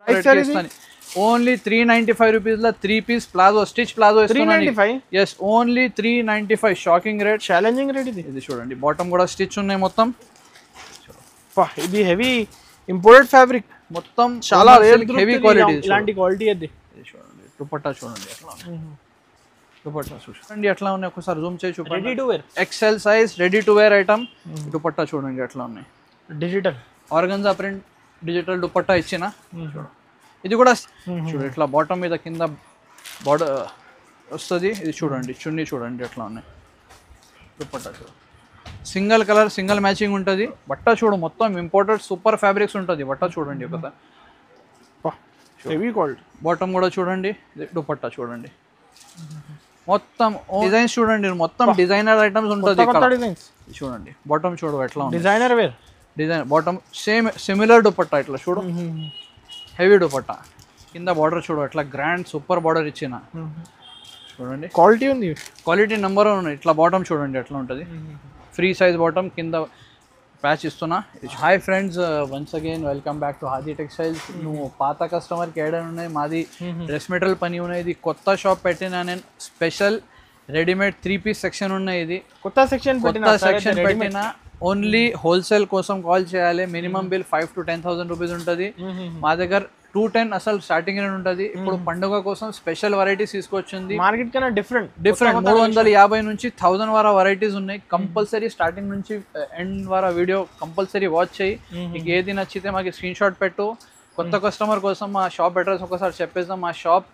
Right, sir, ఇది? Only three ninety five rupees లో three piece palazzo stitch palazzo three ninety five yes only three ninety five shocking rate challenging rate ఇది ఇది చూడండి bottom కూడా stitch ఉన్నాయి మొత్తం పా, ఇది హెవీ ఇంపోర్టెడ్ ఫ్యాబ్రిక్ మొత్తం చాలా రేర్ హెవీ క్వాలిటీ ఇలాంటి క్వాలిటీ అది ఇది చూడండి దుపట్టా చూడండి ఎట్లా ఉంది. దుపట్టా చూడండి ఎట్లా ఉన్నాయి ఒకసారి జూమ్ చేసి చూడండి ready to wear XL size ready to wear item dupatta చూడండి ఎట్లా ఉన్నాయి digital organza print digital dupatta ఇచ్చిన చూడు ఇది కూడా చూడు ఇట్లా బాటమ్ మీద కింద బార్డర్ వస్తుంది ఇది చూడండి చున్నీ చూడండి ఎట్లా ఉన్నాయి దుపట్టా చూడు సింగిల్ కలర్ సింగిల్ మ్యాచింగ్ ఉంటుంది బట్ట చూడు మొత్తం ఇంపోర్టెడ్ సూపర్ ఫ్యాబ్రిక్స్ ఉంటుంది బట్ట చూడండి ఒకసారి హెవీ క్వాలిటీ బాటమ్ కూడా చూడండి ఇది దుపట్టా చూడండి మొత్తం డిజైన్స్ చూడండి మొత్తం డిజైనర్ ఐటమ్స్ ఉంటుంది కొత్త ఇక్కడ డిజైన్స్ చూడండి బాటమ్ చూడు ఎట్లా ఉంది designer wear design bottom same similar dupatta ఇట్లా చూడు హెవీ దుపట్టా కింద బార్డర్ చూడు అట్లా గ్రాండ్ సూపర్ బార్డర్ ఇచ్చిన చూడండి క్వాలిటీ ఉంది క్వాలిటీ నెంబర్ ఉన్నాయి ఇట్లా బాటమ్ చూడండి ఎట్లా ఉంటుంది ఫ్రీ సైజ్ బాటమ్ కింద ప్యాచ్ ఇస్తున్నా hi friends once again welcome back to Hadi textiles నువ్వు పాత కస్టమర్కి ఏడైనా ఉన్నాయి మాది డ్రెస్ మెటీరియల్ పని ఉన్నాయి ఇది కొత్త షాప్ పెట్టిన నేను special readymade three piece section ఉన్నాయి ఇది కొత్త సెక్షన్ కొత్త సెక్షన్ పెట్టిన ఓన్లీ హోల్సేల్ కోసం కాల్ చేయాలి minimum bill five to ten thousand rupees ఉంటుంది మా దగ్గర టూ టెన్ అసలు స్టార్టింగ్ రేట్ ఉంటుంది ఇప్పుడు పండుగ కోసం స్పెషల్ వెరైటీస్ తీసుకొచ్చింది మార్కెట్ కన్నా డిఫరెంట్ డిఫరెంట్ మూడు వందల యాభై నుంచి థౌసండ్ వారా వెరైటీస్ ఉన్నాయి కంపల్సరీ స్టార్టింగ్ నుంచి ఎండ్ వారా వీడియో కంపల్సరీ వాచ్ చేయి నీకు ఏది నచ్చితే మాకు స్క్రీన్ షాట్ పెట్టు కొత్త కస్టమర్ కోసం మా షాప్ అడ్రస్ ఒకసారి చెప్పేస్తాం మా షాప్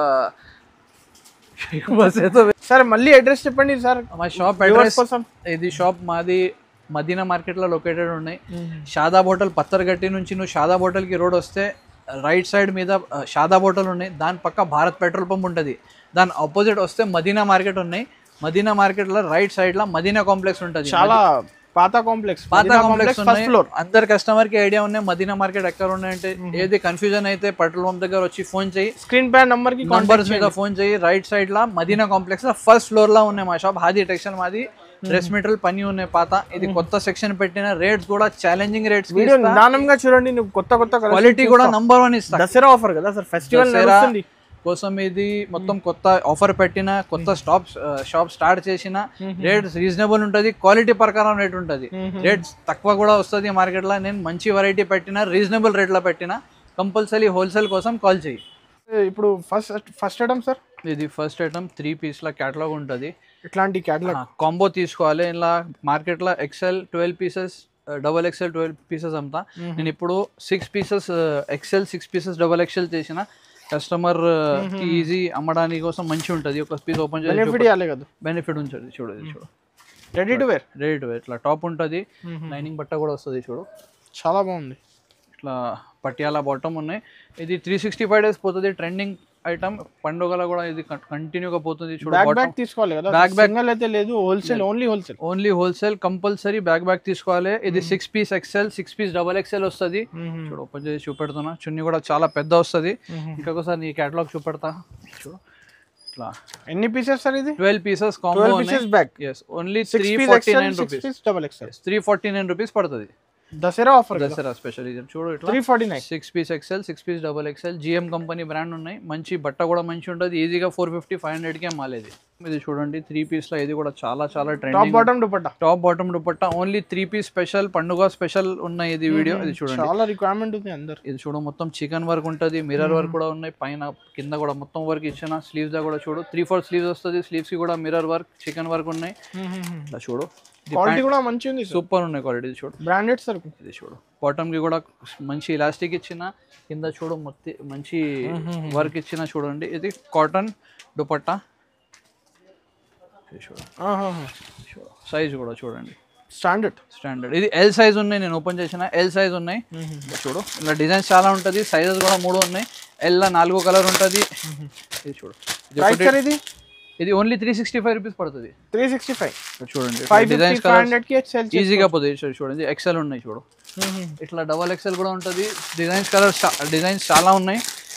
బస్ ఏదో సార్ మళ్ళీ అడ్రస్ చెప్పండి సార్ మా షాప్ Viewers అడ్రస్ కోసం ఇది షాప్ మాది మదీనా మార్కెట్లో లొకేటెడ్ ఉన్నాయి షాదా హోటల్ పత్తర్గట్టి నుంచి నువ్వు షాదా హోటల్కి రోడ్ వస్తే రైట్ సైడ్ మీద ఆ, షాదా హోటల్ ఉన్నాయి దాని పక్క భారత్ పెట్రోల్ పంప్ ఉంటుంది దాని ఆపోజిట్ వస్తే మదీనా మార్కెట్ ఉన్నాయి మదీనా మార్కెట్లో రైట్ సైడ్లో మదీనా కాంప్లెక్స్ ఉంటుంది చాలా పాత కాంప్లెక్స్ పాత కాంప్లెక్స్ ఫస్ట్ ఫ్లోర్ అందరు కస్టమర్ కి ఐడియా ఉన్నాయి మదీనా మార్కెట్ ఎక్కడ ఉన్నాయంటే ఏది కన్ఫ్యూజన్ అయితే పెట్రోల్ పంప్ దగ్గర వచ్చి ఫోన్ చేయి స్క్రీన్ పై నంబర్ కి నంబర్స్ మీద ఫోన్ చేయి రైట్ సైడ్ లా మదీనా కాంప్లెక్స్ లో ఫస్ట్ ఫ్లోర్ లో ఉన్నాయి మా షాప్ హాది టెక్స్టైల్ మాది డ్రెస్ మెటీరియల్ పని ఉన్నాయి పాత ఇది కొత్త సెక్షన్ పెట్టిన రేట్స్ కూడా ఛాలెంజింగ్ రేట్స్ వీడియో నిదానంగా చూడండి నువ్వు కొత్త కొత్త colours క్వాలిటీ కూడా నంబర్ వన్ ఇస్తా దసరా ఆఫర్ కదా సార్ ఫెస్టివల్ దసరా నడుస్తుంది కోసం ఇది మొత్తం కొత్త ఆఫర్ పెట్టిన కొత్త స్టాప్ షాప్ స్టార్ట్ చేసిన రేట్ రీజనబుల్ ఉంటుంది క్వాలిటీ ప్రకారం రేట్ ఉంటుంది రేట్స్ తక్కువ కూడా వస్తుంది మార్కెట్లో నేను మంచి వెరైటీ పెట్టిన రీజనబుల్ రేట్లో పెట్టిన కంపల్సరీ హోల్సేల్ కోసం కాల్ చేయి ఇప్పుడు ఫస్ట్ ఫస్ట్ ఐటమ్ సార్ ఇది ఫస్ట్ ఐటమ్ త్రీ పీస్ల క్యాటలాగ్ ఉంటుంది ఇట్లాంటి క్యాటలాగ్ కాంబో తీసుకోవాలి ఇలా మార్కెట్లో XL twelve pieces double XL twelve pieces అమ్ముతా నేను ఇప్పుడు six pieces XL six pieces double XL చేసిన కస్టమర్ కి ఈజీ అమ్మడానికి కోసం మంచి ఉంటుంది ఒక పీస్ ఓపెన్ బెనిఫిట్ చేసి ఇవ్వాలి కదా బెనిఫిట్ ఉంటుంది చూడు ఇది చూడు రెడీ టు వేర్ రేట్ ఇట్లా టాప్ ఉంటుంది లైనింగ్ బట్ట కూడా వస్తుంది చూడు చాలా బాగుంది ఇట్లా పటియాలా బాటమ్ ఉన్నాయి ఇది త్రీ సిక్స్టీ ఫైవ్ డేస్ పోతుంది ట్రెండింగ్ ఐటమ్ పండుగల కూడా ఇది కంటిన్యూగా పోతుంది చూడు బ్యాక్ బాటమ్ బ్యాగ్ తీసుకోవాలి కదా Back bag. సింగల్ అయితే లేదు wholesale only wholesale only wholesale compulsory back back తీసుకోవాలి ఇది six piece XL six piece double XL వస్తుంది చూడు ఓపెన్ చేసి చూపెడుతున్నా చున్నీ కూడా చాలా పెద్ద వస్తుంది ఇంకొకసారి నీ క్యాటలాగ్ చూపెడతా చూడు ఇట్లా ఎన్ని పీసెస్ సార్ ఇది twelve pieces combo twelve pieces bag yes only six three piece forty XL nine six rupees piece double XL three forty nine rupees పడుతుంది దసరా ఆఫర్ దసరా స్పెషల్ ఇది చూడు ఇట్లా three forty nine six piece XL six piece double XL GM company brand ఉన్నాయి మంచి బట్ట కూడా మంచి ఉంటుంది ఈజీగా ఫోర్ ఫిఫ్టీ ఫైవ్ హండ్రెడ్కే మాలేది ఇది చూడండి త్రీ పీస్లో ఇది కూడా చాలా చాలా top trending bottom dupatta top bottom dupatta only three piece special పండుగ స్పెషల్ ఉన్నాయి ఇది వీడియో ఇది చూడండి చాలా రిక్వైర్మెంట్ ఉంది అందరు ఇది చూడు మొత్తం చికెన్ వర్క్ ఉంటుంది మిర్రర్ వర్క్ కూడా ఉన్నాయి పైన కింద కూడా మొత్తం వర్క్ ఇచ్చిన స్లీవ్స్ దా కూడా చూడు త్రీ ఫోర్ స్లీవ్స్ వస్తుంది స్లీవ్స్ కి కూడా మిర్రర్ వర్క్ చికెన్ వర్క్ ఉన్నాయి ఇట్లా చూడు క్వాలిటీ కూడా మంచి ఉంది సూపర్ ఉన్నాయి క్వాలిటీ ఇది చూడు బ్రాండెడ్ సార్ ఇది చూడు బాటమ్ కి కూడా మంచి ఇలాస్టిక్ ఇచ్చిన కింద చూడు మొత్తం మంచి వర్క్ ఇచ్చిన చూడండి ఇది కాటన్ దుపట్టా ఇది చూడు సైజ్ కూడా చూడండి స్టాండర్డ్ స్టాండర్డ్ ఇది ఎల్ సైజ్ ఉన్నాయి నేను ఓపెన్ చేసిన ఎల్ సైజ్ ఉన్నాయి ఇలా చూడు ఇలా డిజైన్స్ చాలా ఉంటుంది సైజెస్ కూడా మూడు ఉన్నాయి ఎల్ నాలుగో కలర్ ఉంటుంది ఇది చూడు ఇది ప్రైస్ ఒకటి- సార్ ఇది ఇది only three sixty five rupees పడుతుంది త్రీ సిక్స్టీ ఫైవ్ ఇక్కడ చూడండి ఫైవ్ డిజైన్స్ ఫైవ్ హండ్రెడ్ కి సేల్ ఈజీగా పోతుంది చూడు- చూడండి ఎక్సెల్ ఉన్నాయి చూడు ఇట్లా డబల్ ఎక్సెల్ కూడా ఉంటుంది డిజైన్స్ కలర్ డిజైన్స్ చాలా ఉన్నాయి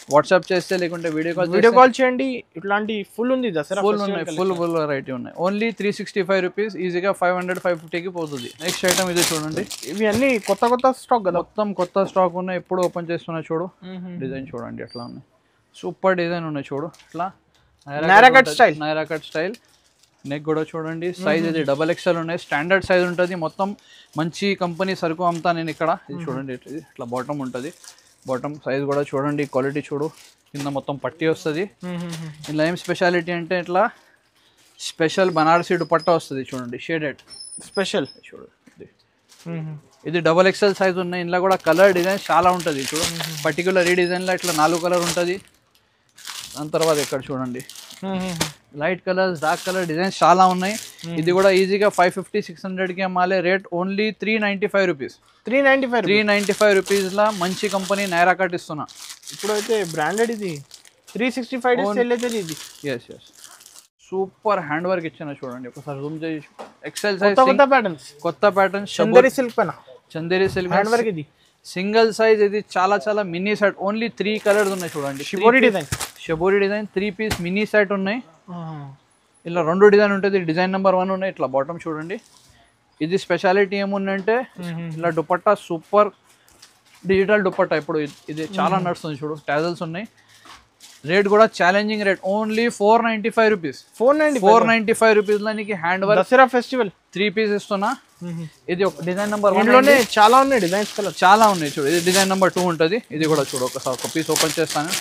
వాట్సాప్ చేస్తే లేకుంటే వీడియో కాల్ వీడియో కాల్ చేయండి ఇట్లాంటి ఫుల్ ఉంది దసరా ఫుల్ festival ఉన్నాయి collection. ఫుల్ ఫుల్ వెరైటీ ఉన్నాయి only three sixty five rupees ఈజీగా ఫైవ్ హండ్రెడ్ ఫైవ్ ఫిఫ్టీకి పోతుంది నెక్స్ట్ ఐటమ్ ఇది చూడండి ఇవి అన్ని కొత్త కొత్త స్టాక్ కదా మొత్తం కొత్త స్టాక్ ఉన్నాయి ఎప్పుడు ఓపెన్ చేస్తున్నా చూడు డిజైన్ చూడండి ఎట్లా ఉన్నాయి సూపర్ డిజైన్ ఉన్నాయి చూడు ఇట్లా Naira cut style. Naira cut style neck కూడా చూడండి సైజ్ ఇది డబల్ ఎక్స్ఎల్ ఉన్నాయి స్టాండర్డ్ సైజ్ ఉంటుంది మొత్తం మంచి కంపెనీ సరుకు అమ్ముతా నేను ఇక్కడ ఇది చూడండి ఇట్- ఇది ఇట్లా బాటమ్ ఉంటుంది బాటమ్ సైజ్ కూడా చూడండి క్వాలిటీ చూడు కింద మొత్తం పట్టి వస్తుంది ఇలా ఏం స్పెషాలిటీ అంటే ఇట్లా స్పెషల్ బనారసీ దుపట్టా వస్తుంది చూడండి షేడెడ్ స్పెషల్ చూడు ఇది. ఇది డబల్ ఎక్స్ఎల్ సైజ్ ఉన్నాయి ఇందులో కూడా కలర్ డిజైన్ చాలా ఉంటుంది చూడు పర్టికులర్ ఈ డిజైన్లో ఇట్లా నాలుగు కలర్ ఉంటుంది దాని తర్వాత ఇక్కడ చూడండి light colours dark colour designs చాలా ఉన్నాయి ఇది కూడా ఈజీగా ఫైవ్ ఫిఫ్టీ సిక్స్ హండ్రెడ్కి అమ్మాలే rate only three ninety five rupees three ninety five three ninety five రూపీస్లో మంచి కంపెనీ నైరా కట్ ఇస్తున్నా ఇప్పుడు అయితే బ్రాండెడ్ ఇది three sixty five days sell అవుతుంది ఇది yes yes super hand work ఇచ్చిన చూడండి ఒకసారి జూమ్ చేసి ఎక్సెల్ సైజ్ కొత్త కొత్త ప్యాటర్న్స్ కొత్త ప్యాటర్న్ చందరి సిల్క్ పైన చందేరి సిల్క్ హ్యాండ్ వర్క్ ఇది సింగిల్ సైజ్ ఇది చాలా చాలా mini set only three colours ఉన్నాయి చూడండి shibori design shibori design three piece mini set ఉన్నాయి ఇలా రెండు డిజైన్ ఉంటుంది డిజైన్ నెంబర్ వన్ ఉన్నాయి ఇట్లా బాటమ్ చూడండి ఇది స్పెషాలిటీ ఏముందంటే ఇలా దుపట్టా సూపర్ డిజిటల్ దుపట్టా ఇప్పుడు ఇది- ఇది చాలా నడుస్తుంది చూడు టాజల్స్ ఉన్నాయి రేట్ కూడా challenging rate only four ninety five rupees four ninety four ninety five రూపీస్లో నీకు hand work Dussehra festival three piece ఇస్తున్నా ఇది ఒక డిజైన్ నెంబర్ వన్ ఇందులోనే చాలా ఉన్నాయి డిజైన్స్ కలర్ చాలా ఉన్నాయి చూడు ఇది డిజైన్ నెంబర్ టూ ఉంటుంది ఇది కూడా చూడు ఒకసారి ఒక పీస్ ఓపెన్ చేస్తాను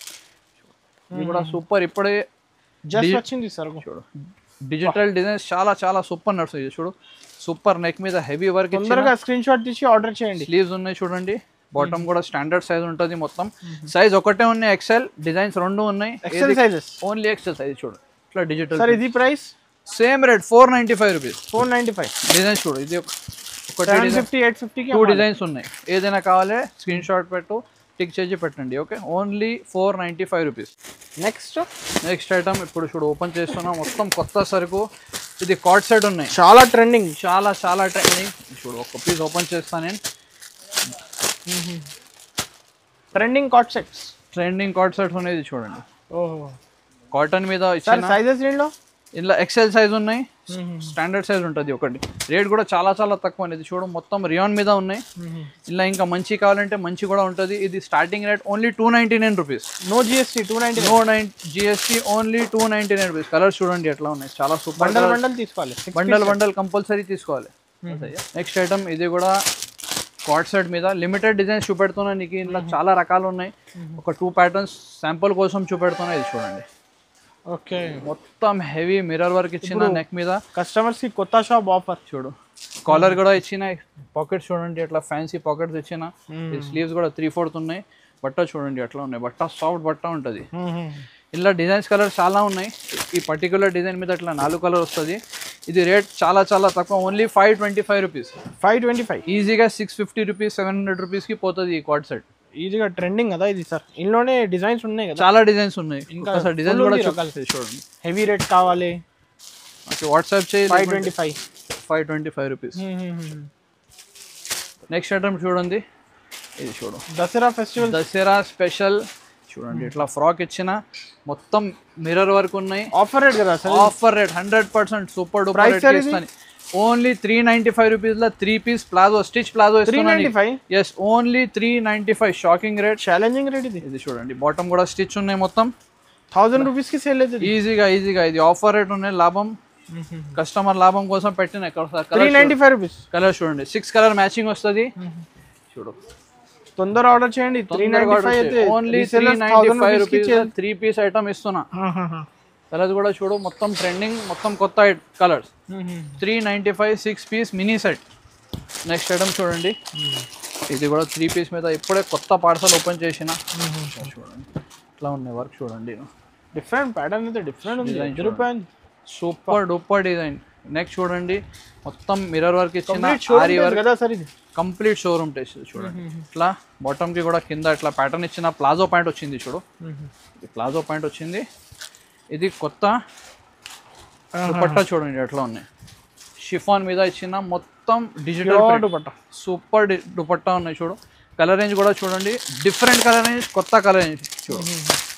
ఇది కూడా సూపర్ ఇప్పుడే జస్ట్ వచ్చింది సార్ చూడు డిజిటల్ డిజైన్స్ చాలా చాలా సూపర్ నడుస్తుంది ఇది చూడు సూపర్ నెక్ మీద హెవీ వర్క్ తొందరగా స్క్రీన్ షాట్ తీసి ఆర్డర్ చేయండి స్లీవ్స్ ఉన్నాయి చూడండి బాటమ్ కూడా స్టాండర్డ్ సైజ్ ఉంటుంది మొత్తం సైజ్ ఒకటే ఉన్నాయి ఎక్సెల్ డిజైన్స్ రెండు ఉన్నాయి XL sizes only XL size చూడు ఇట్లా డిజిటల్ సార్ ఇది price same rate four ninety five rupees four ninety five designs చూడు ఇది ఒక- ఒకటి సెవెన్ ఫిఫ్టీ ఎయిట్ ఫిఫ్టీకి టూ డిజైన్స్ ఉన్నాయి ఏదైనా కావాలి స్క్రీన్ షాట్ పెట్టు టిక్ చేసి పెట్టండి okay only four ninety five rupees next next item ఇప్పుడు చూడు ఓపెన్ చేస్తున్నాం మొత్తం కొత్త సరుకు ఇది కార్డ్ సెట్ ఉన్నాయి చాలా ట్రెండింగ్ చాలా చాలా ట్రెండింగ్ చూడు ఒక పీస్ ఓపెన్ చేస్తాను నేను trending cord sets trending cord sets ఉన్నాయి చూడండి ఓహో కాటన్ మీద సార్ ఇచ్చిన సైజెస్ దీంట్లో ఇలా ఎక్సెల్ సైజ్ ఉన్నాయి స్టాండర్డ్ సైజ్ ఉంటుంది ఒకటి రేట్ కూడా చాలా చాలా తక్కువ ఇది చూడు మొత్తం రియాన్ మీద ఉన్నాయి ఇలా ఇంకా మంచి కావాలంటే మంచి కూడా ఉంటుంది ఇది starting rate only two ninety nine rupees no GST two ninety no nine GST only two ninety nine rupees colours చూడండి ఎట్లా ఉన్నాయి చాలా సూపర్ బండల్ బండల్ తీసుకోవాలి బండల్ బండల్ కంపల్సరీ తీసుకోవాలి నెక్స్ట్ ఐటమ్ ఇది కూడా కార్డ్ సెట్ మీద లిమిటెడ్ డిజైన్స్ చూపెడుతున్నా నీకు ఇందులో చాలా రకాలు ఉన్నాయి ఒక టూ ప్యాటర్న్స్ శాంపుల్ కోసం చూపెడుతున్నా ఇది చూడండి ఓకే మొత్తం హెవీ మిర్రర్ వర్క్ ఇచ్చిన నెక్ మీద కస్టమర్స్ కి కొత్త షాప్ ఆఫర్ చూడు కాలర్ కూడా ఇచ్చిన పాకెట్స్ చూడండి అట్లా ఫ్యాన్సీ పాకెట్స్ ఇచ్చిన స్లీవ్స్ కూడా త్రీ ఫోర్త్ ఉన్నాయి బట్ట చూడండి అట్లా ఉన్నాయి బట్ట సాఫ్ట్ బట్ట ఉంటుంది ఇలా డిజైన్స్ కలర్ చాలా ఉన్నాయి ఈ పర్టికులర్ డిజైన్ మీద ఇట్లా నాలుగు కలర్ వస్తుంది ఇది రేట్ చాలా చాలా తక్కువ only five twenty five rupees five twenty five ఈజీగా six fifty rupees seven hundred రూపీస్కి పోతుంది ఈ కార్డ్ సెట్ ఈజీగా ట్రెండింగ్ కదా ఇది సార్ ఇందులోనే డిజైన్స్ ఉన్నాయి కదా చాలా డిజైన్స్ ఉన్నాయి ఇంకా ఒకసారి డిజైన్ full కూడా ఉంది చూపిస్తే చూడండి హెవీ రేట్ కావాలి ఓకే వాట్సాప్ చేయి five twenty five five twenty five rupees next item చూడండి ఇది చూడు దసరా ఫెస్టివల్ దసరా స్పెషల్ చూడండి ఇట్లా ఫ్రాక్ ఇచ్చిన మొత్తం మిర్రర్ వర్క్ ఉన్నాయి ఆఫర్ రేట్ కదా sir offer rate hundred percent super duper Price rate sir ఇది? ఇస్తాను only three ninety five rupees లో three piece palazzo stitch palazzo three ninety five yes only three ninety five shocking rate challenging rate ఇది ఇది చూడండి bottom కూడా stitch ఉన్నాయి మొత్తం thousand rupees కి సేల్ అవుతుంది ఈజీగా ఈజీగా ఇది ఆఫర్ రేట్ ఉన్నాయి లాభం కస్టమర్ లాభం కోసం పెట్టిన three colour ninety five rupees colour చూడండి సిక్స్ కలర్ మ్యాచింగ్ వస్తుంది చూడు తొందర ఆర్డర్ చేయండి త్రీ నైన్టీ ఫైవ్ అయితే only three ninety five rupees three piece item ఇస్తున్నా కలర్స్ కూడా చూడు మొత్తం ట్రెండింగ్ మొత్తం కొత్త colours three ninety five six piece mini set next item చూడండి ఇది కూడా త్రీ పీస్ మీద ఇప్పుడే కొత్త పార్సల్ ఓపెన్ చేసిన చూడండి ఇట్లా ఉన్నాయి వర్క్ చూడండి డిఫరెంట్ ప్యాటర్న్ అయితే డిఫరెంట్ ఉంది Design ఐదు రూపాయలు సూపర్ డూపర్ డిజైన్ నెక్స్ట్ చూడండి మొత్తం మిర్రర్ వర్క్ ఇచ్చిన కంప్లీట్ షోరూమ్ ఆరి వర్క్ కదా సార్ ఇది కంప్లీట్ షోరూమ్ టేస్ట్ చూడండి ఇట్లా బాటమ్ కి కూడా కింద ఇట్లా ప్యాటర్న్ ఇచ్చిన ప్లాజో పాయింట్ వచ్చింది చూడు ఇది ప్లాజో పాయింట్ వచ్చింది ఇది కొత్త దుపట్టా చూడండి ఎట్లా ఉన్నాయి షిఫాన్ మీద ఇచ్చిన మొత్తం డిజిటల్ దుపట్టా సూపర్ దుపట్టా ఉన్నాయి చూడు కలర్ రేంజ్ కూడా చూడండి డిఫరెంట్ కలర్ రేంజ్ కొత్త కలర్ రేంజ్ చూడండి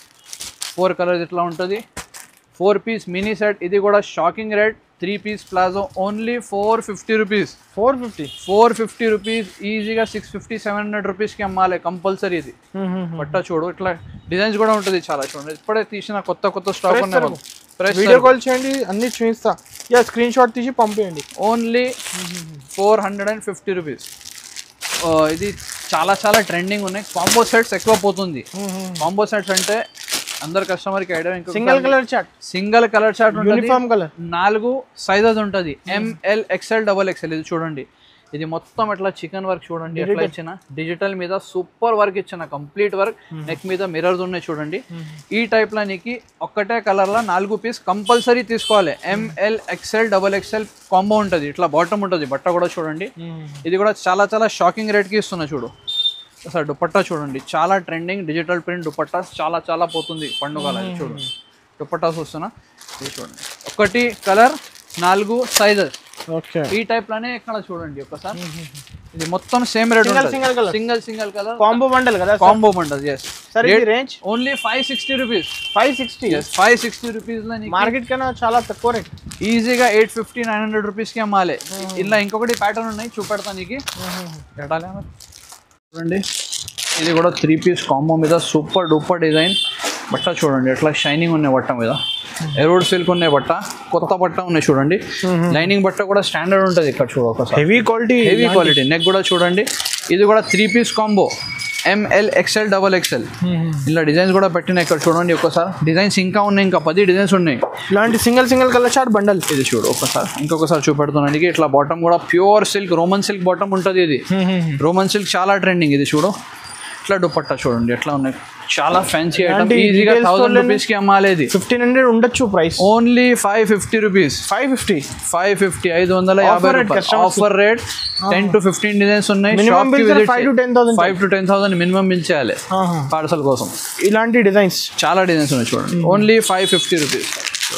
ఫోర్ కలర్స్ ఇట్లా ఉంటుంది ఫోర్ పీస్ మినీ సెట్ ఇది కూడా shocking rate three piece palazzo only four fifty rupees four fifty four fifty rupees ఈజీగా సిక్స్ ఫిఫ్టీ సెవెన్ హండ్రెడ్ రూపీస్కి అమ్మాలి కంపల్సరీ ఇది బట్ట చూడు ఇట్లా డిజైన్స్ కూడా ఉంటుంది చాలా చూడండి ఇప్పుడే తీసిన కొత్త కొత్త స్టాక్ ఉన్నాయి ప్రైస్ వీడియో కాల్ చేయండి అన్ని చూపిస్తా యా స్క్రీన్ షాట్ తీసి పంపేయండి only four hundred and fifty rupees ఇది చాలా చాలా ట్రెండింగ్ ఉన్నాయి కాంబో సెట్స్ ఎక్కువ పోతుంది కాంబో సెట్స్ అంటే అందరు కస్టమర్కి ఐడియా ఇంకా single colour chart single colour chart ఉంటుంది యూనిఫామ్ కలర్ నాలుగు సైజెస్ ఉంటుంది ఎంఎల్ ఎక్స్ఎల్ డబల్ ఎక్స్ఎల్ ఇది చూడండి ఇది మొత్తం ఎట్లా చికెన్ వర్క్ చూడండి ఎట్లా ఇచ్చిన డిజిటల్ మీద సూపర్ వర్క్ ఇచ్చిన కంప్లీట్ వర్క్ నెక్ మీద మిర్రర్స్ ఉన్నాయి చూడండి ఈ టైప్ లో నీకు ఒక్కటే కలర్ లో నాలుగు పీస్ కంపల్సరీ తీసుకోవాలి M L XL double XL combo ఉంటుంది ఇట్లా బాటమ్ ఉంటుంది బట్ట కూడా చూడండి ఇది కూడా చాలా చాలా షాకింగ్ రేట్కి ఇస్తున్నా చూడు అసలు దుపట్టా చూడండి చాలా ట్రెండింగ్ డిజిటల్ ప్రింట్ దుపట్టా చాలా చాలా పోతుంది పండుగ చూడు దుపట్టాస్ వస్తున్నా ఇది చూడండి ఒకటి కలర్ నాలుగు సైజెస్ ఓకే ఈ టైప్ లోనే ఇక్కడ చూడండి ఒకసారి ఇది మొత్తం same rate Single, single colour. Single single colour combo bundle కదా కాంబో ఉంటుంది ఎస్ సార్ ఇది range only five sixty rupees five sixty yes five sixty rupees లో నీకు మార్కెట్ కన్నా చాలా తక్కువ రేట్ ఈజీగా ఎయిట్ ఫిఫ్టీ నైన్ హండ్రెడ్ రూపీస్కి అమ్మాలి ఇలా ఇంకొకటి ప్యాటర్న్ ఉన్నాయి చూపెడతా నీకు పెట్టాలి మరి. చూడండి ఇది కూడా త్రీ పీస్ కాంబో మీద సూపర్ డూపర్ డిజైన్ బట్ట చూడండి ఎట్లా షైనింగ్ ఉన్నాయి బట్ట మీద ఎరోడ్ సిల్క్ ఉన్నాయి బట్ట కొత్త బట్ట ఉన్నాయి చూడండి లైనింగ్ బట్ట కూడా స్టాండర్డ్ ఉంటుంది ఇక్కడ చూడ ఒకసారి heavy quality heavy quality neck కూడా చూడండి ఇది కూడా three piece combo M L XL double XL ఇలా డిజైన్స్ కూడా పెట్టిన ఇక్కడ చూడండి ఒకసారి డిజైన్స్ ఇంకా ఉన్నాయి ఇంకా పది డిజైన్స్ ఉన్నాయి ఇలాంటి single single colour chart bundle ఇది చూడు ఒకసారి ఇంకొకసారి చూపెడుతున్నాను ఇట్లా బాటమ్ కూడా pure silk Roman silk bottom ఉంటుంది ఇది రోమన్ సిల్క్ చాలా ట్రెండింగ్ ఇది చూడు ఇట్లా దుపట్టా చూడండి ఎట్లా ఉన్నాయి చాలా ఫ్యాన్సీ ఐటమ్ ఇలాంటి ఈజీగా details థౌసండ్ తోనే- రూపీస్కి అమ్మాలి ఇది ఫిఫ్టీన్ హండ్రెడ్ ఉండొచ్చు price only five fifty rupees five fifty five fifty ఐదు వందల యాభై Offer rate రూపాయలు customers offer rate ten to fifteen designs ఉన్నాయి Minimum bill sir, five to 10,000 five to ten thousand minimum bill చేయాలి parcel కోసం ఇలాంటి designs చాలా designs ఉన్నాయి చూడండి ఓన్లీ ఫైవ్ ఫిఫ్టీ రూపీస్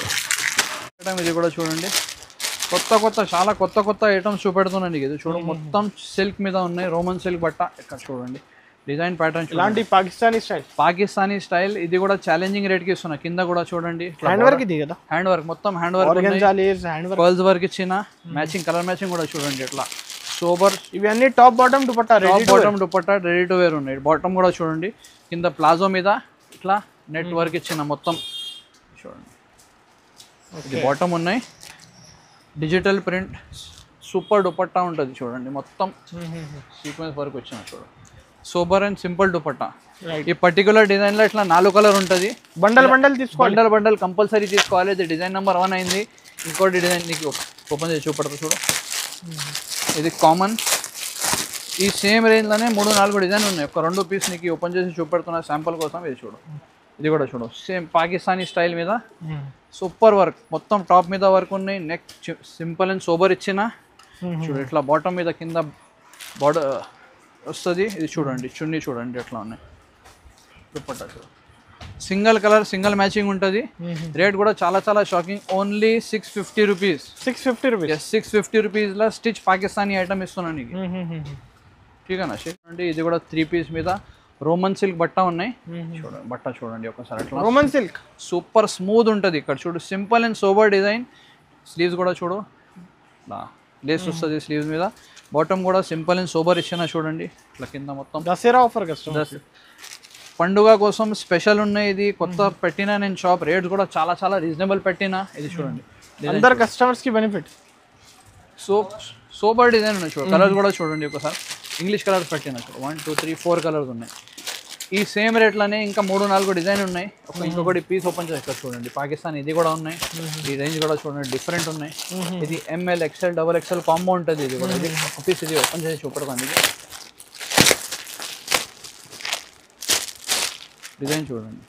ఇది కూడా చూడండి కొత్త కొత్త చాలా కొత్త కొత్త ఐటమ్స్ చూపెడుతున్నాను ఇది చూడు మొత్తం సిల్క్ మీద ఉన్నాయి రోమన్ సిల్క్ బట్ట ఇక్కడ చూడండి డిజైన్ ప్యాటర్న్ ఇలాంటి పాకిస్తానీ స్టైల్ పాకిస్తానీ స్టైల్ ఇది కూడా ఛాలెంజింగ్ రేట్కి ఇస్తున్నా కింద కూడా చూడండి హ్యాండ్ వర్క్ ఇది కదా హ్యాండ్ వర్క్ మొత్తం hand work organza lace hand work pearls work ఇచ్చిన మ్యాచింగ్ కలర్ మ్యాచింగ్ కూడా చూడండి ఇట్లా సోబర్ ఇవి అన్ని top bottom dupatta top ready bottom dupatta ready to wear ఉన్నాయి బాటమ్ కూడా చూడండి కింద ప్లాజో మీద ఇట్లా నెట్ వర్క్ ఇచ్చిన మొత్తం చూడండి ఇది బాటమ్ ఉన్నాయి డిజిటల్ ప్రింట్ సూపర్ దుపట్టా ఉంటుంది చూడండి మొత్తం సీక్వెన్స్ వర్క్ వచ్చిన చూడండి super and simple dupatta right ఈ పర్టికులర్ డిజైన్లో ఇట్లా నాలుగు కలర్ ఉంటుంది బండల్ బండల్ తీసుకోవాలి బండల్ బండల్ కంపల్సరీ తీసుకోవాలి ఇది డిజైన్ నెంబర్ వన్ అయింది ఇంకోటి డిజైన్ నీకు ఓపెన్ చేసి చూపెడతా చూడు ఇది కామన్ ఈ సేమ్ రేంజ్లోనే మూడు నాలుగు డిజైన్ ఉన్నాయి ఒక రెండు పీస్ నీకు ఓపెన్ చేసి చూపెడుతున్న శాంపుల్ కోసం ఇది చూడు ఇది కూడా చూడు సేమ్ పాకిస్తానీ స్టైల్ మీద సూపర్ వర్క్ మొత్తం టాప్ మీద వర్క్ ఉన్నాయి నెక్ సింపుల్ అండ్ సోబర్ ఇచ్చిన చూడు ఇట్లా బాటమ్ మీద కింద బార్డర్ వస్తుంది ఇది చూడండి చున్నీ చూడండి ఎట్లా ఉన్నాయి దుపట్టా చూడు సింగిల్ కలర్ సింగిల్ మ్యాచింగ్ ఉంటుంది రేట్ కూడా చాలా చాలా shocking only six fifty rupees six fifty rupees yes six fifty రూపీస్లో స్టిచ్ పాకిస్తానీ ఐటమ్ ఇస్తున్నాను నీకు ఠీకేనా చూడండి ఇది కూడా త్రీ పీస్ మీద రోమన్ సిల్క్ బట్ట ఉన్నాయి చూడండి బట్ట చూడండి ఒకసారి అట్లా రోమన్ సిల్క్ సూపర్ స్మూత్ ఉంటుంది ఇక్కడ చూడు simple and sober design sleeves కూడా చూడు లేస్ వస్తుంది స్లీవ్స్ మీద బాటమ్ కూడా సింపుల్ అండ్ సోబర్ ఇచ్చిన చూడండి ఇట్లా కింద మొత్తం దసరా ఆఫర్ కస్టమర్ దస్- పండుగ కోసం స్పెషల్ ఉన్నాయి ఇది కొత్త పెట్టినా నేను షాప్ రేట్స్ కూడా చాలా చాలా రీజనబుల్ పెట్టినా ఇది చూడండి అందరు కస్టమర్స్ కి బెనిఫిట్ సో సూపర్ డిజైన్ ఉన్నాయి చూడండి కలర్స్ కూడా చూడండి ఒకసారి ఇంగ్లీష్ కలర్స్ పెట్టిన చూడు one two three four colours ఉన్నాయి ఈ సేమ్ రేట్లోనే ఇంకా మూడు నాలుగు డిజైన్ ఉన్నాయి ఒక ఇంకొకటి పీస్ ఓపెన్ చేసి ఇక్కడ చూడండి పాకిస్తాన్ ఇది కూడా ఉన్నాయి ఈ రేంజ్ కూడా చూడండి డిఫరెంట్ ఉన్నాయి ఇది M L XL double XL combo ఉంటుంది ఇది కూడా ఇది ఒక పీస్ ఇది ఓపెన్ చేసి చూపడతాను ఇది డిజైన్ చూడండి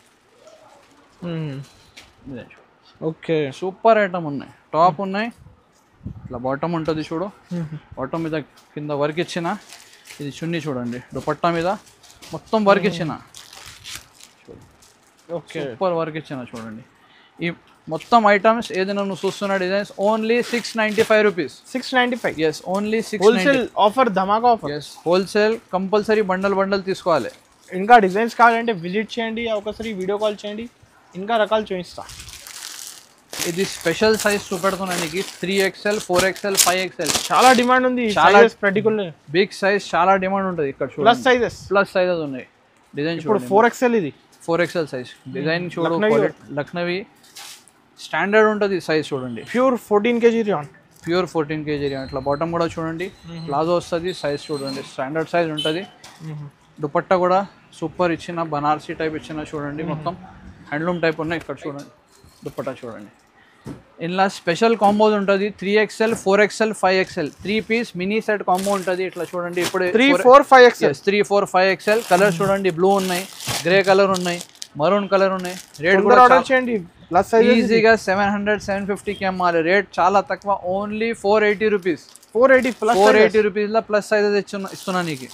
డిజైన్ చూడండి ఓకే సూపర్ ఐటమ్ ఉన్నాయి టాప్ ఉన్నాయి ఇట్లా బాటమ్ ఉంటుంది చూడు బాటమ్ మీద కింద వర్క్ ఇచ్చిన ఇది చున్నీ చూడండి దుపట్టా మీద మొత్తం వర్క్ ఇచ్చిన ఓకే సూపర్ వర్క్ ఇచ్చిన చూడండి ఈ మొత్తం ఐటమ్స్ ఏదైనా నువ్వు చూస్తున్న designs only six ninety five rupees six ninety five yes only six wholesale offer ధమాకా offer yes wholesale compulsory bundle bundle తీసుకోవాలి ఇంకా డిజైన్స్ కావాలంటే విజిట్ చేయండి ఒకసారి వీడియో కాల్ చేయండి ఇంకా రకాలు చూపిస్తా ఇది స్పెషల్ సైజ్ చూపెడుతున్నాను నీకు three XL four XL five XL చాలా డిమాండ్ ఉంది చాలా- చాలా పర్టికులర్ బిగ్ సైజ్ చాలా డిమాండ్ ఉంటుంది ఇక్కడ ప్లస్ చూడండి సైజెస్ ప్లస్ సైజెస్ ఉన్నాయి డిజైన్ ఇప్పుడు చూడండి ఫోర్ ఎక్స్ఎల్ ఇది ఫోర్ ఎక్స్ఎల్ సైజ్ డిజైన్ చూడు లక్నవీ quality- లక్నవీ స్టాండర్డ్ ఉంటుంది సైజ్ చూడండి pure fourteen KG rayon pure fourteen KG అట్లా బాటమ్ కూడా చూడండి ప్లాజో వస్తుంది సైజ్ చూడండి స్టాండర్డ్ సైజ్ ఉంటుంది దుపట్టా కూడా సూపర్ ఇచ్చిన బనారసీ టైప్ ఇచ్చిన చూడండి మొత్తం హ్యాండ్లూమ్ టైప్ ఉన్నాయి ఇక్కడ చూడండి దుపట్టా చూడండి ఇలా స్పెషల్ కాంబోస్ ఉంటుంది three XL four XL five XL three piece mini set combo ఉంటుంది ఇట్లా చూడండి ఇప్పుడు three four five XL three four five XL colour చూడండి బ్లూ ఉన్నాయి గ్రే కలర్ ఉన్నాయి మరూన్ కలర్ ఉన్నాయి రేట్ తొందర కూడా ఆర్డర్ చేయండి ప్లస్ సైజ్ ఈజీగా సెవెన్ హండ్రెడ్ సెవెన్ ఫిఫ్టీకి అమ్మాలి రేట్ చాలా తక్కువ only four eighty rupees four eighty plus four eighty రూపీస్లో ప్లస్ సైజెస్ ఇస్తున్నా ఇస్తున్నా నీకు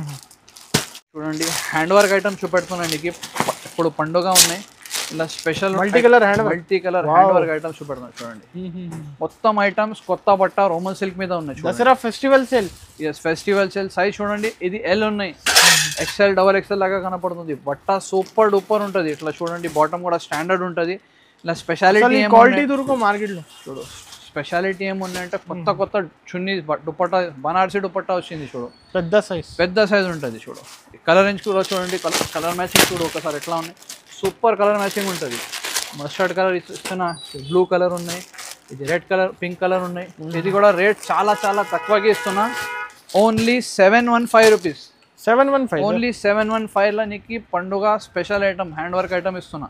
చూడండి హ్యాండ్ వర్క్ ఐటమ్ చూపెడుతున్నా నీకు ప- ఇప్పుడు పండుగ ఉన్నాయి ఇలా special multi colour hand multi colour hand work items చూపెడుతున్నా చూడండి మొత్తం ఐటమ్స్ కొత్త బట్ట రోమన్ సిల్క్ మీద ఉన్నాయి చూడండి Dasara festival sale yes festival sale size చూడండి ఇది ఎల్ ఉన్నాయి ఎక్సెల్ డబల్ ఎక్సెల్ లాగా కనపడుతుంది బట్ట సూపర్ డూపర్ ఉంటుంది ఇట్లా చూడండి బాటమ్ కూడా స్టాండర్డ్ ఉంటుంది ఇలా స్పెషాలిటీ క్వాలిటీ దొరుకు మార్కెట్ లో చూడు స్పెషాలిటీ ఏముందంటే కొత్త కొత్త చున్నీ బ- దుపట్టా బనారసి దుపట్టా వచ్చింది చూడు పెద్ద సైజ్ పెద్ద సైజ్ ఉంటుంది చూడు కలర్ రేంజ్ కూడా చూడండి కలర్ కలర్ మ్యాచింగ్ చూడు ఒకసారి ఎట్లా ఉన్నాయి సూపర్ కలర్ మ్యాచింగ్ ఉంటుంది మస్టర్డ్ కలర్ ఇస్తున్న బ్లూ కలర్ ఉన్నాయి ఇది రెడ్ కలర్ పింక్ కలర్ ఉన్నాయి ఇది కూడా రేట్ చాలా చాలా తక్కువగా ఇస్తున్నా only seven one five rupees seven one five only seven one five నీకు పండుగ special item hand work item ఇస్తున్నా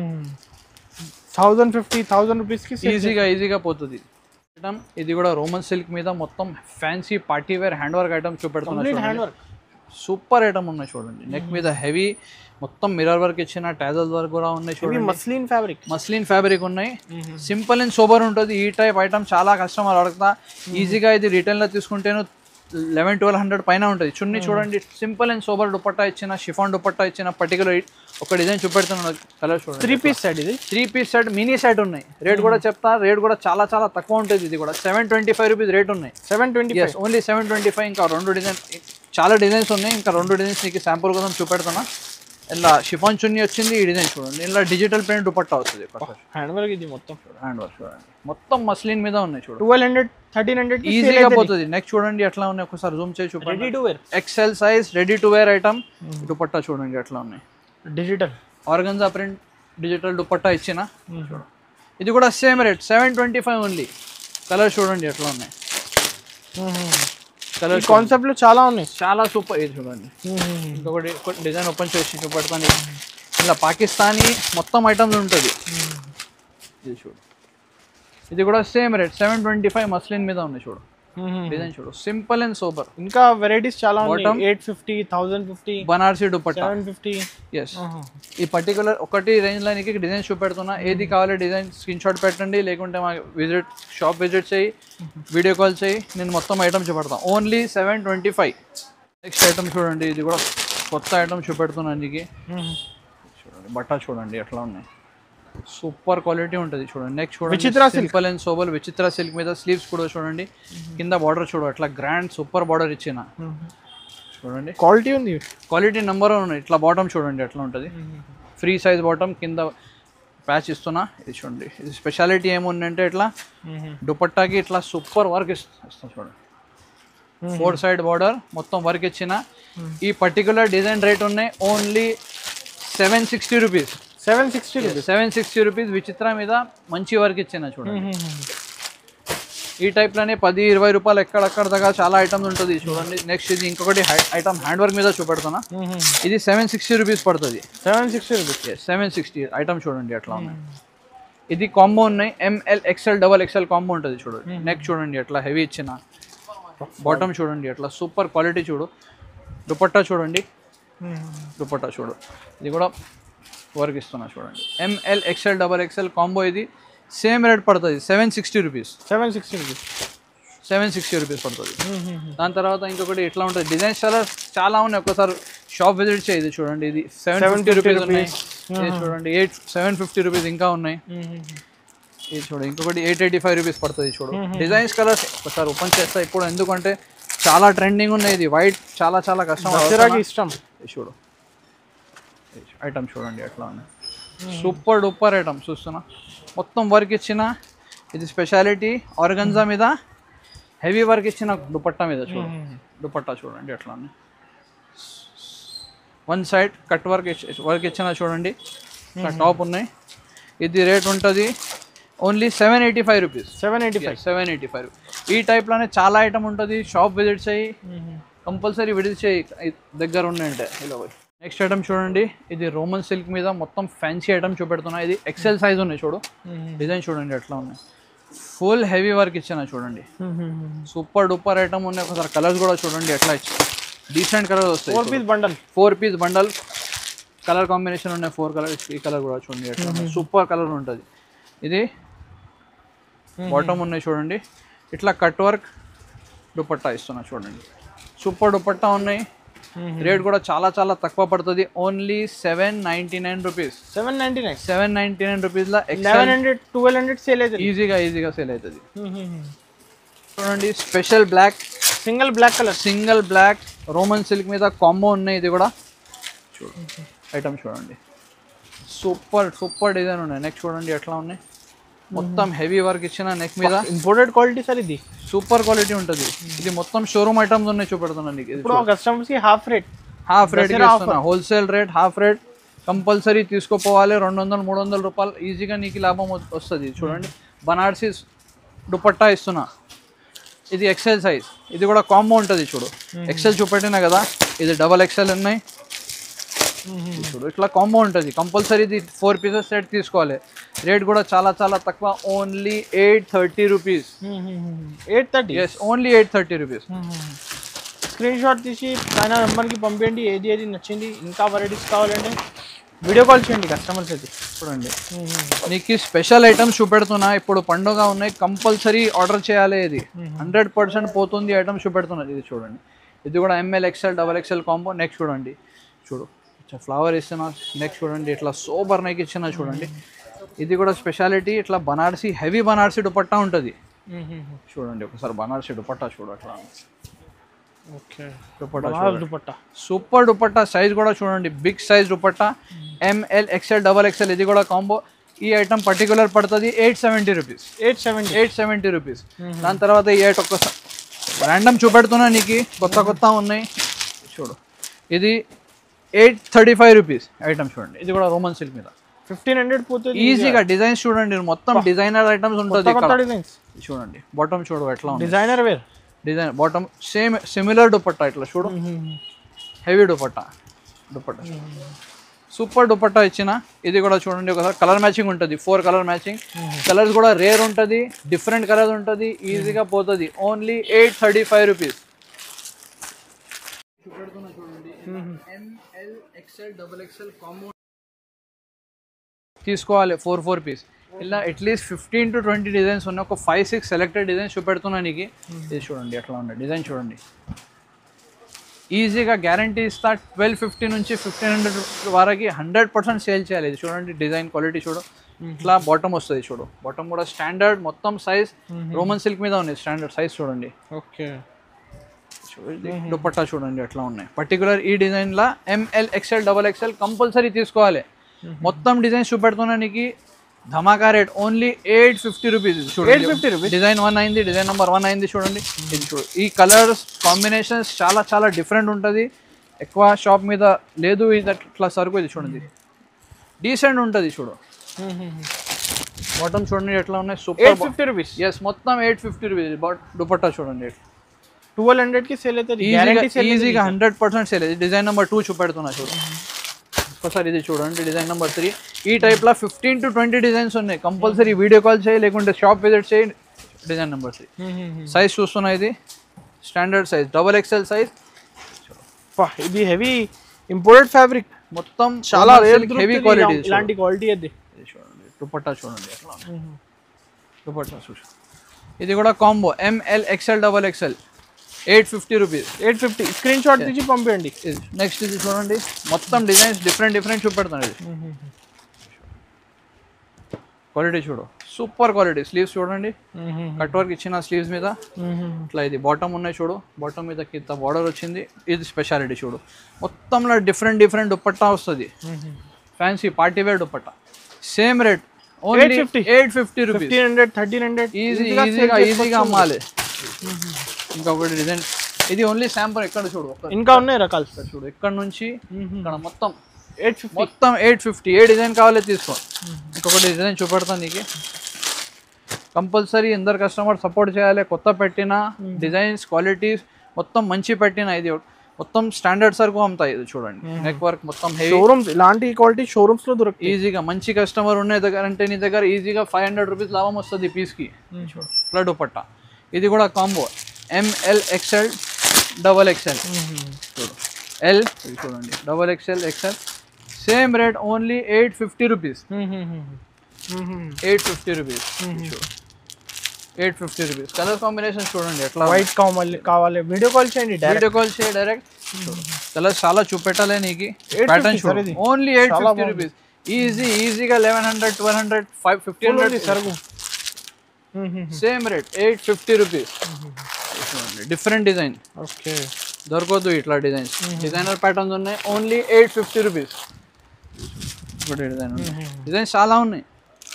థౌజండ్ ఫిఫ్టీ థౌజండ్ రూపీస్ కి ఈజీగా ఈజీగా పోతుంది ఐటమ్ ఇది కూడా రోమన్ సిల్క్ మీద మొత్తం fancy party wear hand work item చూపెడుతున్నా హ్యాండ్ చూడండి వర్క్ సూపర్ ఐటమ్ ఉన్నాయి చూడండి నెక్ మీద హెవీ మొత్తం మిర్రర్ వర్క్ ఇచ్చిన టాజల్ వర్క్ కూడా ఉన్నాయి ఇవి చూడండి మస్లిన్ ఫ్యాబ్రిక్ మస్లిన్ ఫ్యాబ్రిక్ ఉన్నాయి సింపుల్ అండ్ సోబర్ ఉంటుంది ఈ టైప్ ఐటమ్ చాలా కస్టమర్ అడుగుతా ఈజీగా ఇది రిటైల్లో తీసుకుంటేను లెవెన్ ట్వెల్వ్ హండ్రెడ్ పైన ఉంటుంది చున్నీ చూడండి సింపుల్ అండ్ సోబర్ దుపట్టా ఇచ్చిన షిఫాన్ దుపట్టా ఇచ్చిన పర్టికులర్ ఒక డిజైన్ చూపెడుతున్నాను కలర్ చూడండి త్రీ పీస్ సెట్ ఇది three piece set mini set ఉన్నాయి రేట్ కూడా చెప్తా రేట్ కూడా చాలా చాలా తక్కువ ఉంటుంది ఇది కూడా seven twenty five rupees rate ఉన్నాయి seven twenty yes only seven twenty five ఇంకా రెండు డిజైన్ చాలా డిజైన్స్ ఉన్నాయి ఇంకా రెండు డిజైన్స్ నీకు శాంపుల్ కోసం చూపెడుతున్నా ఇలా షిఫాన్ చున్నీ వచ్చింది ఈ డిజైన్ చూడండి ఇలా డిజిటల్ ప్రింట్ దుపట్టా వస్తుంది హ్యాండ్ వర్క్ ఇది మొత్తం హ్యాండ్ వర్క్ చూడండి మొత్తం మస్లిన్ మీద ఉన్నాయి చూడండి ట్వెల్వ్ హండ్రెడ్ థర్టీన్ హండ్రెడ్ ఈజీగా పోతుంది నెక్స్ట్ చూడండి ఎట్లా ఉన్నాయి ఒకసారి జూమ్ చేసి చూడండి ready to wear XL size ready to wear item dupatta చూడండి ఎట్లా ఉన్నాయి digital organza print digital dupatta ఇచ్చిన చూడు ఇది కూడా same rate seven twenty five only colour చూడండి ఎట్లా ఉన్నాయి ఈ కలర్ కాన్సెప్ట్ లో చాలా ఉన్నాయి చాలా సూపర్ ఇది చూడండి ఇంకొకటి డిజైన్ ఓపెన్ చేసి చూపెడతాను ఇలా పాకిస్తానీ మొత్తం ఐటమ్స్ ఉంటుంది ఇది చూడు ఇది కూడా same rate seven twenty five muslin మీద ఉంది చూడు డిజైన్ చూడు సింపుల్ అండ్ సూపర్ ఇంకా వెరైటీస్ చాలా Bottom. ఉన్నాయి eight fifty thousand fifty Banarasi dupatta seven fifty yes ఈ పర్టికులర్ ఒకటి రేంజ్ లో నీకు డిజైన్ చూపెడుతున్నా ఏది కావాలి డిజైన్ స్క్రీన్ షాట్ పెట్టండి లేకుంటే మా విజిట్ షాప్ విజిట్ చేయి వీడియో కాల్ చేయి నేను మొత్తం ఐటమ్ చూపెడతాను only seven twenty five next item చూడండి ఇది కూడా కొత్త ఐటమ్ చూపెడుతున్నాను నీకు చూడండి బట్ట చూడండి ఎట్లా ఉన్నాయి సూపర్ క్వాలిటీ ఉంటుంది చూడండి నెక్స్ట్ చూడండి విచిత్ర silk. సింపుల్ అండ్ సోబల్ విచిత్ర సిల్క్ మీద స్లీవ్స్ కూడా చూడండి కింద బార్డర్ చూడు అట్లా గ్రాండ్ సూపర్ బార్డర్ ఇచ్చిన చూడండి క్వాలిటీ ఉంది క్వాలిటీ నెంబర్ ఉన్నాయి ఇట్లా బాటమ్ చూడండి ఎట్లా ఉంటుంది ఫ్రీ సైజ్ బాటమ్ కింద ప్యాచ్ ఇస్తున్నా ఇది చూడండి ఇది స్పెషాలిటీ ఏముందంటే ఇట్లా దుపట్టాకి ఇట్లా సూపర్ వర్క్ ఇస్తాం చూడండి ఫోర్ సైడ్ బార్డర్ మొత్తం వర్క్ ఇచ్చిన ఈ పర్టికులర్ డిజైన్ రేట్ ఉన్నాయి only seven sixty rupees seven sixty seven sixty rupees విచిత్ర మీద మంచి వర్క్ ఇచ్చిన చూడండి ఈ టైప్లోనే పది ఇరవై రూపాయలు ఎక్కడక్కడ దగ్గర చాలా ఐటమ్స్ ఉంటుంది చూడండి నెక్స్ట్ ఇది ఇంకొకటి ఐటమ్ హ్యాండ్ వర్క్ మీద చూపెడుతున్నా ఇది సెవెన్ సిక్స్టీ రూపీస్ పడుతుంది seven sixty rupees seven sixty item చూడండి ఎట్లా ఉన్నాయి ఇది కాంబో ఉన్నాయి M L XL double XL combo ఉంటుంది చూడండి నెక్ చూడండి ఎట్లా హెవీ ఇచ్చిన బాటమ్ చూడండి ఎట్లా సూపర్ క్వాలిటీ చూడు దుపట్టా చూడండి దుపట్టా చూడు ఇది కూడా వర్క్ ఇస్తున్నా చూడండి M L XL double XL combo ఇది సేమ్ రేట్ పడుతుంది seven sixty rupees seven sixty rupees seven sixty rupees పడుతుంది దాని తర్వాత ఇంకొకటి ఎట్లా ఉంటుంది డిజైన్స్ చాలా చాలా ఉన్నాయి ఒకసారి షాప్ విజిట్ చేయి ఇది చూడండి ఇది సెవెన్ ఫిఫ్టీ రూపీస్ ఉన్నాయి ఇది చూడండి ఎయిట్ సెవెన్ ఫిఫ్టీ రూపీస్ ఇంకా ఉన్నాయి ఇది చూడు ఇంకొకటి ఎయిట్ ఎయిటీ ఫైవ్ రూపీస్ పడుతుంది చూడు డిజైన్స్ కలర్స్ ఒకసారి ఓపెన్ చేస్తా ఇప్పుడు ఎందుకంటే చాలా ట్రెండింగ్ ఉన్నాయి ఇది వైట్ చాలా చాలా కష్టం దసరాకి ఇష్టం ఇది చూడు ఐటమ్ చూడండి ఎట్లా ఉన్నాయి సూపర్ డూపర్ ఐటమ్ చూస్తున్నా మొత్తం వర్క్ ఇచ్చిన ఇది స్పెషాలిటీ ఆర్గన్జా మీద హెవీ వర్క్ ఇచ్చిన దుపట్టా మీద చూడు దుపట్టా చూడండి ఎట్లా ఉన్నాయి one side cut work work ఇచ్చిన చూడండి టాప్ ఉన్నాయి ఇది రేట్ ఉంటుంది only seven eighty five rupees seven eighty five seven eighty five ఈ టైప్లోనే చాలా ఐటమ్ ఉంటుంది షాప్ విజిట్ చేయి కంపల్సరీ విడిది చేయి ఇ- దగ్గర ఉన్నాయంటే ఇలా పోయి నెక్స్ట్ ఐటమ్ చూడండి ఇది రోమన్ సిల్క్ మీద మొత్తం ఫ్యాన్సీ ఐటమ్ చూపెడుతున్నా ఇది ఎక్సెల్ సైజ్ ఉన్నాయి చూడు డిజైన్ చూడండి ఎట్లా ఉన్నాయి ఫుల్ హెవీ వర్క్ ఇచ్చిన చూడండి సూపర్ డూపర్ ఐటమ్ ఉన్నాయి ఒకసారి కలర్స్ కూడా చూడండి ఎట్లా ఇచ్చి డీసెంట్ కలర్ వస్తాయి four piece bundle four piece bundle colour combination ఉన్నాయి ఫోర్ కలర్స్ ఈ కలర్ కూడా చూడండి ఎట్లా సూపర్ కలర్ ఉంటుంది ఇది బాటమ్ ఉన్నాయి చూడండి ఇట్లా కట్ వర్క్ దుపట్టా ఇస్తున్నా చూడండి సూపర్ దుపట్టా ఉన్నాయి రేట్ కూడా చాలా చాలా తక్కువ పడుతుంది only seven ninety nine rupees seven ninety nine seven ninety nine రూపీస్లో eleven hundred twelve hundred sale అవుతుంది ఈజీగా ఈజీగా సేల్ అవుతుంది చూడండి special black single black colour single black Roman silk మీద కాంబో ఉన్నాయి ఇది కూడా చూడండి ఐటమ్ చూడండి సూపర్ సూపర్ డిజైన్ ఉన్నాయి నెక్ చూడండి ఎట్లా ఉన్నాయి మొత్తం హెవీ వర్క్ ఇచ్చిన నెక్ మీద ఇంపోర్టెడ్ క్వాలిటీ సార్ ఇది సూపర్ క్వాలిటీ ఉంటుంది ఇది మొత్తం షోరూమ్ ఐటమ్స్ ఉన్నాయి చూపెడుతున్నాను నీకు ఇది ఇప్పుడు కస్టమర్స్ కి హాఫ్ రేట్ హాఫ్ రేట్ ఇస్తున్నా wholesale rate half rate compulsory తీసుకోపోవాలి రెండు వందలు మూడు వందల రూపాయలు ఈజీగా నీకు లాభం వస్తుంది చూడండి బనార్సీ దుపట్టా ఇస్తున్నా ఇది ఎక్సెల్ సైజ్ ఇది కూడా కాంబో ఉంటుంది చూడు ఎక్సెల్ చూపెట్టినా కదా ఇది డబల్ ఎక్సెల్ ఉన్నాయి ఇది చూడు ఇట్లా కాంబో ఉంటుంది కంపల్సరీ ఇది ఫోర్ పీసెస్ సెట్ తీసుకోవాలి రేట్ కూడా చాలా చాలా తక్కువ only eight thirty rupees eight thirty yes only eight thirty rupees screen shot తీసి పైన నెంబర్కి పంపించండి ఏది ఏది నచ్చింది ఇంకా వెరైటీస్ కావాలంటే వీడియో కాల్ చేయండి కస్టమర్స్ అయితే చూడండి నీకు స్పెషల్ ఐటమ్స్ చూపెడుతున్నా ఇప్పుడు పండుగ ఉన్నాయి కంపల్సరీ ఆర్డర్ చేయాలి ఇది హండ్రెడ్ పర్సెంట్ పోతుంది ఐటమ్స్ చూపెడుతున్నది ఇది చూడండి ఇది కూడా M L XL double XL combo next చూడండి చూడు ఫ్లవర్ ఇస్తున్నా నెక్స్ట్ చూడండి ఇట్లా సోబర్ నెక్ ఇచ్చిన చూడండి ఇది కూడా స్పెషాలిటీ ఇట్లా బనారసి హెవీ బనారసి దుపట్టా ఉంటుంది చూడండి ఒకసారి బనారసి దుపట్టా చూడు అట్లా okay dupatta dupatta super dupatta size కూడా చూడండి big size dupatta M L XL double XL ఇది కూడా కాంబో ఈ ఐటమ్ పర్టికులర్ పడుతుంది eight seventy rupees eight seventy eight seventy rupees దాని తర్వాత ఈ ఎయిట్ ఒక్కసారి ర్యాండమ్ చూపెడుతున్నా నీకు కొత్త కొత్త ఉన్నాయి చూడు ఇది eight thirty five rupees item చూడండి ఇది కూడా రోమన్ సిల్క్ మీద ఫిఫ్టీన్ హండ్రెడ్ పోతుంది ఈజీగా డిజైన్స్ చూడండి మొత్తం డిజైనర్ ఐటమ్స్ ఉంటుంది కొత్త ఇక్కడ డిజైన్స్ చూడండి బాటమ్ చూడు ఎట్లా ఉంది designer wear design bottom same similar dupatta ఇట్లా చూడు హెవీ దుపట్టా దుపట్టా సూపర్ దుపట్టా ఇచ్చిన ఇది కూడా చూడండి ఒకసారి కలర్ మ్యాచింగ్ ఉంటుంది ఫోర్ కలర్ మ్యాచింగ్ కలర్స్ కూడా రేర్ ఉంటుంది డిఫరెంట్ కలర్స్ ఉంటుంది ఈజీగా పోతుంది only eight thirty five rupees తీసుకోవాలి ఫోర్ ఫోర్ పీస్ ఇలా at least fifteen to twenty designs ఉన్నాయి ఒక ఫైవ్ సిక్స్ సెలెక్టెడ్ డిజైన్స్ చూపెడుతున్నా నీకు ఇది చూడండి ఎట్లా ఉంది డిజైన్ చూడండి ఈజీగా గ్యారంటీ ఇస్తా ట్వెల్వ్ ఫిఫ్టీ నుంచి ఫిఫ్టీన్ హండ్రెడ్ వరకు హండ్రెడ్ పర్సెంట్ సేల్ చేయాలి ఇది చూడండి డిజైన్ క్వాలిటీ చూడు ఇట్లా బాటమ్ వస్తుంది చూడు బాటమ్ కూడా స్టాండర్డ్ మొత్తం సైజ్ రోమన్ సిల్క్ మీద ఉంది స్టాండర్డ్ సైజ్ చూడండి ఓకే చూడండి దుపట్టా చూడండి ఎట్లా ఉన్నాయి పర్టికులర్ ఈ డిజైన్ లా M L XL double XL compulsory తీసుకోవాలి మొత్తం డిజైన్స్ చూపెడుతున్నా నీకు ధమాకా rate only eight fifty rupees చూడండి 850 rupees? డిజైన్ వన్ అయింది డిజైన్ నెంబర్ వన్ అయింది చూడండి ఇది చూడు ఈ కలర్స్ కాంబినేషన్స్ చాలా చాలా డిఫరెంట్ ఉంటుంది ఎక్కువ షాప్ మీద లేదు ఇది అట్లా సరుకు ఇది చూడండి డీసెంట్ ఉంటుంది చూడు బాటమ్ చూడండి ఎట్లా ఉన్నాయి eight super fifty rupees yes మొత్తం ఎయిట్ ఫిఫ్టీ రూపీస్ దుపట్టా చూడండి ట్వెల్వ్ హండ్రెడ్ కి సేల్ అవుతుంది ఈజీగా గ్యారంటీ సేల్ ఈజీగా హండ్రెడ్ పర్సెంట్ సేల్ ఇది డిజైన్ నెంబర్ టూ చూపెడుతున్నా చూడు ఒకసారి ఇది చూడండి డిజైన్ నెంబర్ త్రీ ఈ టైప్లో ఫిఫ్టీన్ టు ట్వంటీ డిజైన్స్ ఉన్నాయి కంపల్సరీ వీడియో కాల్ చేయి లేకుంటే షాప్ విజిట్ చేయి డిజైన్ నెంబర్ త్రీ సైజ్ చూస్తున్నా ఇది standard size double XL size ఇది హెవీ ఇంపోర్టెడ్ ఫ్యాబ్రిక్ మొత్తం చాలా రేర్ హెవీ క్వాలిటీ ఇలాంటి క్వాలిటీ అది చూడండి దుపట్టా చూడండి ఎట్లా ఉంది. దుపట్టా చూసి ఇది కూడా combo M L XL double XL eight fifty rupees eight fifty screen shot తీసి పంపించండి నెక్స్ట్ ఇది చూడండి మొత్తం డిజైన్స్ డిఫరెంట్ డిఫరెంట్ చూపెడుతున్నాడు ఇది క్వాలిటీ చూడు సూపర్ క్వాలిటీ స్లీవ్స్ చూడండి కట్ వర్క్ ఇచ్చిన స్లీవ్స్ మీద ఇట్లా ఇది బాటమ్ ఉన్నాయి చూడు బాటమ్ మీద కింద బార్డర్ వచ్చింది ఇది స్పెషాలిటీ చూడు మొత్తంలో డిఫరెంట్ డిఫరెంట్ దుప్పట్టా వస్తుంది fancy party wear dupatta same rate only 850. Eight fifty rupees fifteen hundred thirteen hundred easy ఈజీగా ఈజీగా అమ్మాలి ఇంకొకటి డిజైన్ ఇది ఓన్లీ శాంపుల్ ఎక్కడ చూడు ఒక్క ఇంకా ఉన్నాయి రకాలు సార్ చూడు ఇక్కడ నుంచి ఇక్కడ మొత్తం ఎయిట్ ఫిఫ్టీ మొత్తం ఎయిట్ ఫిఫ్టీ ఏ డిజైన్ కావాలో తీసుకో ఇంకొకటి డిజైన్ చూపెడతాను నీకు కంపల్సరీ అందరు కస్టమర్ సపోర్ట్ చేయాలి కొత్త పెట్టిన డిజైన్స్ క్వాలిటీస్ మొత్తం మంచి పెట్టిన ఇది మొత్తం స్టాండర్డ్ సరుకు అమ్ముతాయి ఇది చూడండి నెక్ వర్క్ మొత్తం హెవీ షోరూమ్స్ ఇలాంటి క్వాలిటీ షోరూమ్స్ లో దొరుకుతాయి ఈజీగా మంచి కస్టమర్ ఉన్న దగ్గర అంటే నీ దగ్గర ఈజీగా ఫైవ్ హండ్రెడ్ రూపీస్ లాభం వస్తుంది పీస్కి చూడు ఇట్లా దుపట్టా ఇది కూడా combo M L XL double XL చూడు ఎల్ ఇది చూడండి double XL XL same rate only eight fifty rupees eight fifty rupees చూడు eight fifty rupees colour combination చూడండి ఎట్లా వైట్ కావాలి కావాలి వీడియో కాల్ చేయండి డైరెక్ట్ వీడియో కాల్ చేయి డైరెక్ట్ కలర్ చాలా చూపెట్టాలి నీకు 850 ప్యాటర్న్ sir చూడు ఇది. ఓన్లీ ఎయిట్ చాలా ఫిఫ్టీ రూపీస్ ఈజీ ఈజీగా eleven hundred twelve hundred five fifty hundred సరుకు same rate eight fifty rupees different design okay దొరకదు ఇట్లా డిజైన్స్ డిజైనర్ ప్యాటర్న్స్ ఉన్నాయి ఓన్లీ ఎయిట్ ఫిఫ్టీ రూపీస్ ఇప్పుడు డిజైన్ డిజైన్స్ చాలా ఉన్నాయి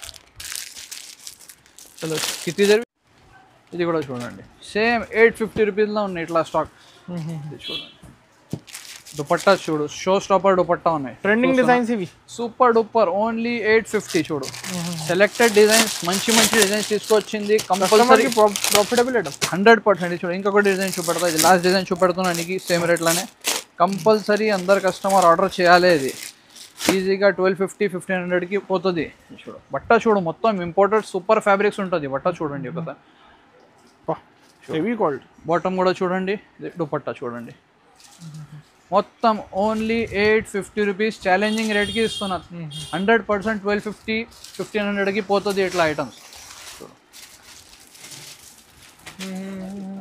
చలో కితి జరిపి ఇది కూడా చూడండి సేమ్ ఎయిట్ ఫిఫ్టీ రూపీస్లో ఉన్నాయి ఇట్లా స్టాక్ ఇది చూడండి దుపట్టా చూడు షో స్టాపర్ దుపట్టా ఉన్నాయి ట్రెండింగ్ డిజైన్స్ ఇవి super duper only eight fifty చూడు సెలెక్టెడ్ డిజైన్స్ మంచి మంచి డిజైన్స్ తీసుకొచ్చింది compulsory profitable item hundred percent చూడు ఇంకొక డిజైన్ చూపెడతా ఇది లాస్ట్ డిజైన్ చూపెడుతున్నా నీకు సేమ్ రేట్లోనే కంపల్సరీ అందరు కస్టమర్ ఆర్డర్ చేయాలి ఇది ఈజీగా ట్వెల్వ్ ఫిఫ్టీ ఫిఫ్టీన్ హండ్రెడ్కి పోతుంది చూడు బట్ట చూడు మొత్తం ఇంపోర్టెడ్ సూపర్ ఫ్యాబ్రిక్స్ ఉంటుంది బట్ట చూడండి ఒకసారి హెవీ క్వాలిటీ బాటమ్ కూడా చూడండి ఇది దుపట్టా చూడండి మొత్తం only eight fifty rupees challenging రేట్కి ఇస్తున్నారు hundred percent twelve fifty fifteen హండ్రెడ్కి పోతుంది ఇట్లా ఐటమ్స్